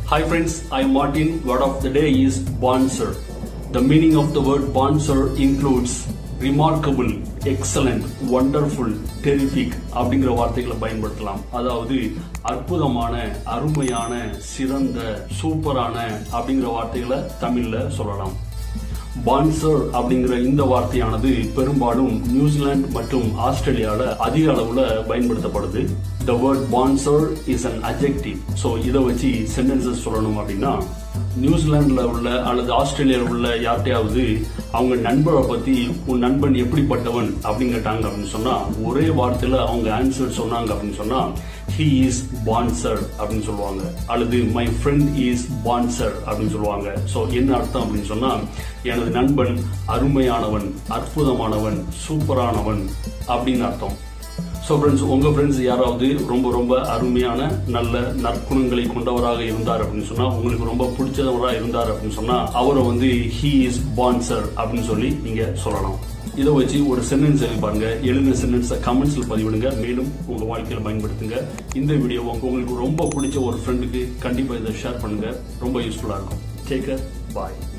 Hi friends, I am Martin. Word of the day is Bonser. The meaning of the word Bonser includes remarkable, excellent, wonderful, terrific அப்படிங்கிற வார்த்தைகளை பயன்படுத்தலாம் அதாவது அற்புதமான அருமையான சிறந்த சூப்பரான அப்படிங்கிற வார்த்தைகளை தமிழ்ல சொல்லலாம் பான்சர் அப்படிங்கிற இந்த வார்த்தையானது பெரும்பாலும் நியூசிலாந்து மற்றும் ஆஸ்திரேலியால அதிக அளவுல பயன்படுத்தப்படுது the word bonzer is an adjective so இதை வச்சு சென்டென்சஸ் சொல்லணும் அப்படின்னா நியூசிலாந்துல உள்ள அல்லது ஆஸ்திரேலியாவில் உள்ள யார்கிட்டயாவது அவங்க நண்பரை பத்தி உன் நண்பன் எப்படிப்பட்டவன் அப்படின்னு கேட்டாங்க அப்படின்னு சொன்னா ஒரே வார்த்தையில அவங்க ஆன்சர் சொன்னாங்க அப்படின்னு சொன்னா ஹி இஸ் பான்சர் அப்படின்னு சொல்லுவாங்க அல்லது மை ஃப்ரெண்ட் இஸ் பான்சர் அப்படின்னு சொல்லுவாங்க ஸோ என்ன அர்த்தம் அப்படின்னு சொன்னா எனது நண்பன் அருமையானவன் அற்புதமானவன் சூப்பரானவன் அப்படின்னு அர்த்தம் ஸோ ஃப்ரெண்ட்ஸ் உங்கள் ஃப்ரெண்ட்ஸ் யாராவது ரொம்ப ரொம்ப அருமையான நல்ல நற்குணங்களை கொண்டவராக இருந்தார் அப்படின்னு சொன்னால் உங்களுக்கு ரொம்ப பிடிச்சவராக இருந்தார் அப்படின்னு சொன்னால் அவரை வந்து ஹீ இஸ் பான்சர் அப்படின்னு சொல்லி நீங்கள் சொல்லலாம் இதை வச்சு ஒரு சென்டென்ஸ் எழுதி பாருங்க எழுதின சென்டென்ஸை கமெண்ட்ஸில் பதிவிடுங்க மேலும் உங்கள் வாழ்க்கையில் பயன்படுத்துங்க இந்த வீடியோ உங்களுக்கு ரொம்ப பிடிச்ச ஒரு ஃப்ரெண்டுக்கு கண்டிப்பாக இதை ஷேர் பண்ணுங்க ரொம்ப யூஸ்ஃபுல்லாக இருக்கும் டேக் பாய்